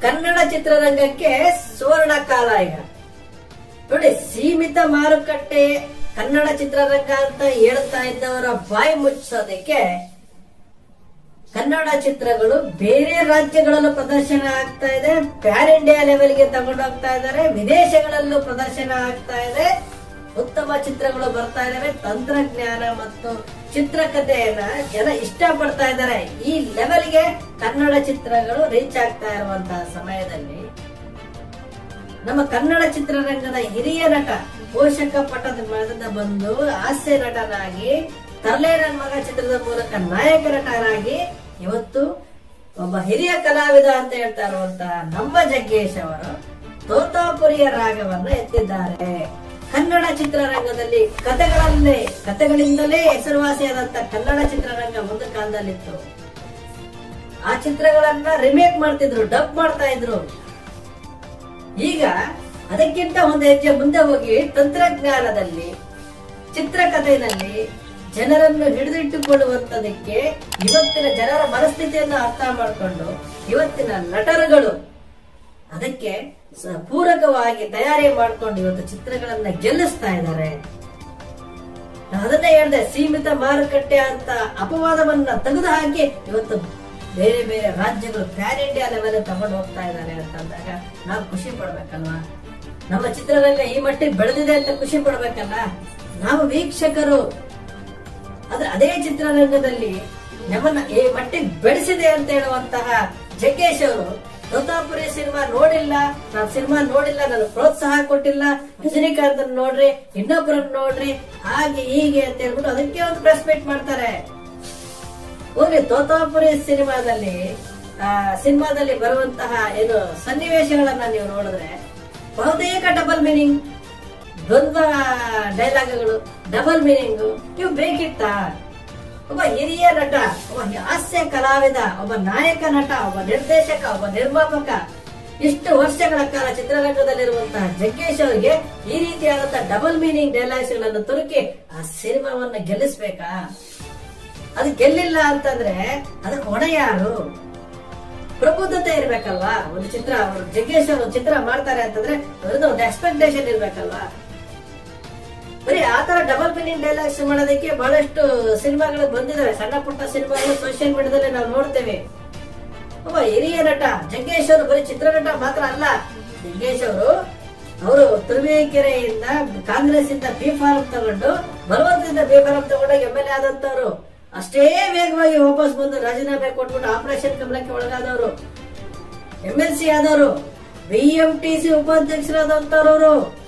ಕನ್ನಡ ಚಿತ್ರರಂಗಕ್ಕೆ ಸುವರ್ಣ ಕಾಲ ಈಗ ನೋಡಿ ಸೀಮಿತ ಮಾರುಕಟ್ಟೆ ಕನ್ನಡ ಚಿತ್ರರಂಗ ಅಂತ ಹೇಳ್ತಾ ಇದ್ದವರ ಬಾಯಿ ಮುಚ್ಚೋದಕ್ಕೆ ಕನ್ನಡ ಚಿತ್ರಗಳು ಬೇರೆ ರಾಜ್ಯಗಳಲ್ಲೂ ಪ್ರದರ್ಶನ ಆಗ್ತಾ ಇದೆ ಪ್ಯಾನ್ ಇಂಡಿಯಾ ಲೆವೆಲ್ಗೆ ತಗೊಂಡೋಗ್ತಾ ಇದ್ದಾರೆ ವಿದೇಶಗಳಲ್ಲೂ ಪ್ರದರ್ಶನ ಆಗ್ತಾ ಇದೆ ಉತ್ತಮ ಚಿತ್ರಗಳು ಬರ್ತಾ ಇದಾವೆ ತಂತ್ರಜ್ಞಾನ ಮತ್ತು ಚಿತ್ರಕಥೆಯನ್ನ ಜನ ಇಷ್ಟಪಡ್ತಾ ಇದ್ದಾರೆ ಈ ಲೆವೆಲ್ಗೆ ಕನ್ನಡ ಚಿತ್ರಗಳು ರೀಚ್ ಆಗ್ತಾ ಇರುವಂತಹ ಸಮಯದಲ್ಲಿ ನಮ್ಮ ಕನ್ನಡ ಚಿತ್ರರಂಗದ ಹಿರಿಯ ನಟ ಪೋಷಕ ಪಟದ ಮರದ ಬಂದು ಹಾಸ್ಯ ನಟನಾಗಿ ತರ್ಲೆ ನನ್ ಮಗ ಚಿತ್ರದ ಮೂಲಕ ನಾಯಕ ನಟನಾಗಿ ಇವತ್ತು ಒಬ್ಬ ಹಿರಿಯ ಕಲಾವಿದ ಅಂತ ಹೇಳ್ತಾ ಇರುವಂತಹ ನಮ್ಮ ಜಗ್ಗೇಶ್ ಅವರು ತೋತಾಪುರಿಯ ರಾಗವನ್ನ ಎತ್ತಿದ್ದಾರೆ ಕನ್ನಡ ಚಿತ್ರರಂಗದಲ್ಲಿ ಕಥೆಗಳಲ್ಲೇ ಕಥೆಗಳಿಂದಲೇ ಹೆಸರುವಾಸಿಯಾದಂತ ಕನ್ನಡ ಚಿತ್ರರಂಗ ಒಂದು ಕಾಲದಲ್ಲಿತ್ತು ಆ ಚಿತ್ರಗಳನ್ನ ರಿಮೇಕ್ ಮಾಡ್ತಿದ್ರು ಡಬ್ ಮಾಡ್ತಾ ಇದ್ರು ಈಗ ಅದಕ್ಕಿಂತ ಒಂದು ಹೆಜ್ಜೆ ಮುಂದೆ ಹೋಗಿ ತಂತ್ರಜ್ಞಾನದಲ್ಲಿ ಚಿತ್ರಕಥೆಯಲ್ಲಿ ಜನರನ್ನು ಹಿಡಿದಿಟ್ಟುಕೊಳ್ಳುವಂತದಕ್ಕೆ ಇವತ್ತಿನ ಜನರ ಮನಸ್ಥಿತಿಯನ್ನು ಅರ್ಥ ಮಾಡಿಕೊಂಡು ಇವತ್ತಿನ ನಟರುಗಳು ಅದಕ್ಕೆ ಸ- ಪೂರಕವಾಗಿ ತಯಾರಿ ಮಾಡ್ಕೊಂಡು ಇವತ್ತು ಚಿತ್ರಗಳನ್ನ ಗೆಲ್ಲಿಸ್ತಾ ಇದ್ದಾರೆ ಅದನ್ನೇ ಹೇಳಿದೆ ಸೀಮಿತ ಮಾರುಕಟ್ಟೆ ಅಂತ ಅಪವಾದವನ್ನ ತೆಗೆದು ಹಾಕಿ ಇವತ್ತು ಬೇರೆ ಬೇರೆ ರಾಜ್ಯಗಳು ಪ್ಯಾನ್ ಇಂಡಿಯಾ ಲೆವೆಲ್ ತಗೊಂಡು ಹೋಗ್ತಾ ಇದ್ದಾರೆ ಅಂತಂದಾಗ ನಾವು ಖುಷಿ ಪಡ್ಬೇಕಲ್ವಾ ನಮ್ಮ ಚಿತ್ರರಂಗ ಈ ಮಟ್ಟಿಗೆ ಬೆಳೆದಿದೆ ಅಂತ ಖುಷಿ ಪಡ್ಬೇಕಲ್ಲ ನಾವು ವೀಕ್ಷಕರು ಆದ್ರೆ ಅದೇ ಚಿತ್ರರಂಗದಲ್ಲಿ ನಮ್ಮನ್ನ ಈ ಮಟ್ಟಿಗೆ ಬೆಳೆಸಿದೆ ಅಂತ ಹೇಳುವಂತಹ ಜಗ್ಗೇಶ್ ಅವರು ತೋತಾಪುರಿ ಸಿನಿಮಾ ನೋಡಿಲ್ಲ ನಾನು ಸಿನಿಮಾ ನೋಡಿಲ್ಲ ನನಗೆ ಪ್ರೋತ್ಸಾಹ ಕೊಟ್ಟಿಲ್ಲ ರಜನಿಕಾಂತ್ ನೋಡ್ರಿ ಇನ್ನೊಬ್ಬರನ್ನ ನೋಡ್ರಿ ಹಾಗೆ ಹೀಗೆ ಅಂತ ಹೇಳ್ಬಿಟ್ಟು ಅದಕ್ಕೆ ಒಂದು ಪ್ರೆಸ್ ಮೀಟ್ ಮಾಡ್ತಾರೆ ಹೋಗಿ ತೋತಾಪುರಿ ಸಿನಿಮಾದಲ್ಲಿ ಆ ಸಿನಿಮಾದಲ್ಲಿ ಬರುವಂತಹ ಏನು ಸನ್ನಿವೇಶಗಳನ್ನ ನೀವು ನೋಡಿದ್ರೆ ಬಹುತೇಕ ಡಬಲ್ ಮೀನಿಂಗ್ ದ್ವಂದ್ವ ಡೈಲಾಗ್ಗಳು ಡಬಲ್ ಮೀನಿಂಗ್ ಇವು ಬೇಕಿತ್ತಾ ಒಬ್ಬ ಹಿರಿಯ ನಟ ಒಬ್ಬ ಹಾಸ್ಯ ಕಲಾವಿದ ಒಬ್ಬ ನಾಯಕ ನಟ ಒಬ್ಬ ನಿರ್ದೇಶಕ ಒಬ್ಬ ನಿರ್ಮಾಪಕ ಇಷ್ಟು ವರ್ಷಗಳ ಕಾಲ ಚಿತ್ರರಂಗದಲ್ಲಿರುವಂತಹ ಜಗ್ಗೇಶ್ ಅವರಿಗೆ ಈ ರೀತಿಯಾದಂತಹ ಡಬಲ್ ಮೀನಿಂಗ್ ಡೈಲಾಗ್ಸ್ ಗಳನ್ನು ತುರುಕಿ ಆ ಸಿನಿಮಾವನ್ನ ಗೆಲ್ಲಿಸ್ಬೇಕಾ ಅದು ಗೆಲ್ಲಿಲ್ಲ ಅಂತಂದ್ರೆ ಅದಕ್ಕೆ ಹೊಣೆ ಯಾರು ಪ್ರಬುದ್ಧತೆ ಇರ್ಬೇಕಲ್ವಾ ಒಂದು ಚಿತ್ರ ಅವರು ಜಗ್ಗೇಶ್ ಅವರು ಚಿತ್ರ ಮಾಡ್ತಾರೆ ಅಂತಂದ್ರೆ ಅದರಿಂದ ಒಂದು ಎಕ್ಸ್ಪೆಕ್ಟೇಷನ್ ಇರ್ಬೇಕಲ್ವಾ ಬರೀ ಆತರ ಡಬಲ್ ಮೀನಿಂಗ್ ಡೈಲಾಗ್ಸ್ ಮಾಡೋದಕ್ಕೆ ಬಹಳಷ್ಟು ಸಿನಿಮಾಗಳು ಬಂದಿದಾವೆ ಸಣ್ಣ ಪುಟ್ಟ ಸಿನಿಮಾಗಳು ಸೋಷಿಯಲ್ ಮೀಡಿಯಾದಲ್ಲಿ ನಾವು ನೋಡ್ತೇವೆ ಒಬ್ಬ ಹಿರಿಯ ನಟ ಜಗ್ಗೇಶ್ ಅವರು ಬರೀ ಚಿತ್ರನಟ ಮಾತ್ರ ಅಲ್ಲ ಜಗ್ಗೇಶ್ ಅವರು ಅವರು ತುರುವೇಕೆರೆಯಿಂದ ಕಾಂಗ್ರೆಸ್ ಇಂದ ಬಿ ಫಾರಂ ತಗೊಂಡು ಬಲವಂತದಿಂದ ಬಿ ಫಾರಂ ತಗೊಂಡಾಗ ಎಂ ಎಲ್ ಎ ಆದಂತವ್ರು ಅಷ್ಟೇ ವೇಗವಾಗಿ ವಾಪಸ್ ಬಂದು ರಾಜೀನಾಮೆ ಕೊಟ್ಬಿಟ್ಟು ಆಪರೇಷನ್ ಕಮಲಕ್ಕೆ ಒಳಗಾದವರು ಎಂ ಎಲ್ ಸಿ ಆದವರು ಬಿ ಎಂ ಟಿ ಸಿ ಉಪಾಧ್ಯಕ್ಷರಾದಂತವ್ರವರು